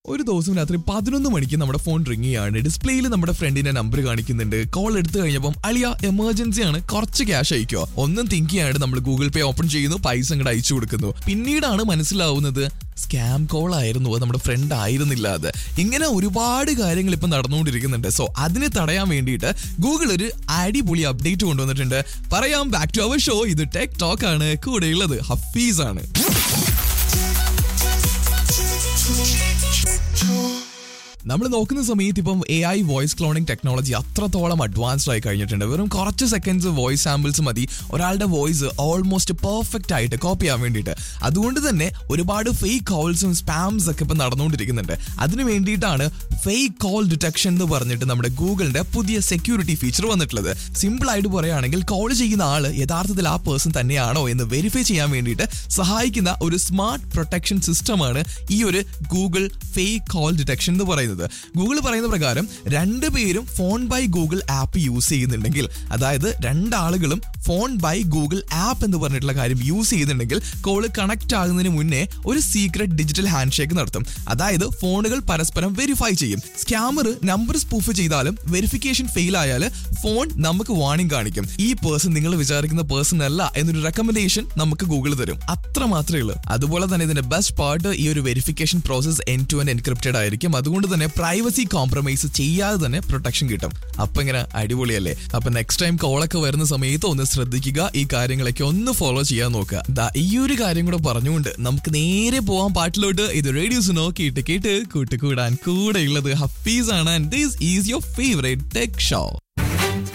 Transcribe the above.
ഒരു ദിവസം രാത്രി പതിനൊന്ന് മണിക്ക് നമ്മുടെ ഫോൺ റിങ് ചെയ്യാണ് ഡിസ്പ്ലേയിൽ നമ്മുടെ ഫ്രണ്ടിന്റെ നമ്പർ കാണിക്കുന്നുണ്ട് കോൾ എടുത്തു കഴിഞ്ഞപ്പം അളിയ എമർജൻസി ആണ് കുറച്ച് ക്യാഷ് അയക്കോ ഒന്നും തിങ്ക് ചെയ്യാണ്ട് നമ്മൾ ഗൂഗിൾ പേ ഓപ്പൺ ചെയ്യുന്നു പൈസ അങ്ങോട്ട് അയച്ചു കൊടുക്കുന്നു പിന്നീടാണ് മനസ്സിലാവുന്നത് സ്കാം കോൾ ആയിരുന്നു അത് നമ്മുടെ ഫ്രണ്ട് ആയിരുന്നില്ല അത് ഇങ്ങനെ ഒരുപാട് കാര്യങ്ങൾ ഇപ്പം നടന്നുകൊണ്ടിരിക്കുന്നുണ്ട് സോ അതിനെ തടയാൻ വേണ്ടിയിട്ട് ഗൂഗിൾ ഒരു അടിപൊളി അപ്ഡേറ്റ് കൊണ്ടുവന്നിട്ടുണ്ട് പറയാം ബാക്ക് ടു അവർ ഷോ ഇത് ടെക് ടോക്ക് ആണ് കൂടെയുള്ളത് ഹഫീസ് ആണ് നമ്മൾ നോക്കുന്ന സമയത്ത് ഇപ്പം A I voice cloning technology അത്രത്തോളം അഡ്വാൻസ്ഡ് ആയി കഴിഞ്ഞിട്ടുണ്ട് വെറും കുറച്ച് സെക്കൻഡ്സ് വോയിസ് സാമ്പിൾസ് മതി ഒരാളുടെ വോയിസ് ഓൾമോസ്റ്റ് പെർഫെക്റ്റ് ആയിട്ട് കോപ്പി ചെയ്യാൻ വേണ്ടിയിട്ട് അതുകൊണ്ട് തന്നെ ഒരുപാട് ഫേക്ക് കോൾസും സ്പാംസ് ഒക്കെ ഇപ്പം നടന്നുകൊണ്ടിരിക്കുന്നുണ്ട് അതിന് വേണ്ടിയിട്ടാണ് ഫേക്ക് കോൾ ഡിറ്റക്ഷൻ എന്ന് പറഞ്ഞിട്ട് നമ്മുടെ ഗൂഗിളിന്റെ പുതിയ സെക്യൂരിറ്റി ഫീച്ചർ വന്നിട്ടുള്ളത് സിമ്പിൾ ആയിട്ട് പറയുകയാണെങ്കിൽ കോൾ ചെയ്യുന്ന ആള് യഥാർത്ഥത്തിൽ ആ പേഴ്സൺ തന്നെയാണോ എന്ന് വെരിഫൈ ചെയ്യാൻ വേണ്ടിയിട്ട് സഹായിക്കുന്ന ഒരു സ്മാർട്ട് പ്രൊട്ടക്ഷൻ സിസ്റ്റമാണ് ഈ ഒരു ഗൂഗിൾ ഫേക്ക് കോൾ ഡിറ്റക്ഷൻ എന്ന് പറയുന്നത് ഗൂഗിൾ പറയുന്ന പ്രകാരം രണ്ടുപേരും phone by Google app use ചെയ്യുന്നുണ്ടെങ്കിൽ അതായത് രണ്ടാളുകളും ഫോൺ ബൈ ഗൂഗിൾ ആപ്പ് എന്ന് പറഞ്ഞിട്ടുള്ള കാര്യം യൂസ് ചെയ്യുന്നുണ്ടെങ്കിൽ കോള് കണക്ട് ആകുന്നതിന് മുന്നേ ഒരു സീക്രട്ട് ഡിജിറ്റൽ ഹാൻഡ് ഷേക്ക് നടത്തും അതായത് ഫോണുകൾ പരസ്പരം വെരിഫൈ ചെയ്യും സ്കാമർ നമ്പർ സ്പൂഫ് ചെയ്താലും വെരിഫിക്കേഷൻ ഫെയിൽ ആയാൽ ഫോൺ നമുക്ക് വാണിംഗ് കാണിക്കും ഈ പേഴ്സൺ നിങ്ങൾ വിചാരിക്കുന്ന പേഴ്സൺ അല്ല എന്നൊരു റെക്കമെൻഡേഷൻ നമുക്ക് ഗൂഗിൾ തരും അത്ര മാത്രമേ ഉള്ളൂ അതുപോലെ തന്നെ ഇതിന്റെ ബെസ്റ്റ് പാർട്ട് ഈ ഒരു verification process end to end encrypted ആയിരിക്കും അതുകൊണ്ട് തന്നെ പ്രൈവസി കോംപ്രമൈസ് ചെയ്യാതെ തന്നെ പ്രൊട്ടക്ഷൻ കിട്ടും അപ്പൊ ഇങ്ങനെ അടിപൊളിയല്ലേ അപ്പൊ നെക്സ്റ്റ് ടൈം കോളൊക്കെ വരുന്ന സമയത്ത് ഒന്ന് ശ്രദ്ധിക്കുക ഈ കാര്യങ്ങളൊക്കെ ഒന്ന് ഫോളോ ചെയ്യാൻ നോക്കുക ദാ ഈ ഒരു കാര്യം കൂടെ പറഞ്ഞുകൊണ്ട് നമുക്ക് നേരെ പോവാൻ പാട്ടിലോട്ട് ഇത് റേഡിയോസ് നോക്കിയിട്ട് കേട്ട് കൂട്ടുകൂടാൻ കൂടെയുള്ളത് ഹഫീസ് ആണ് and this is your favourite tech show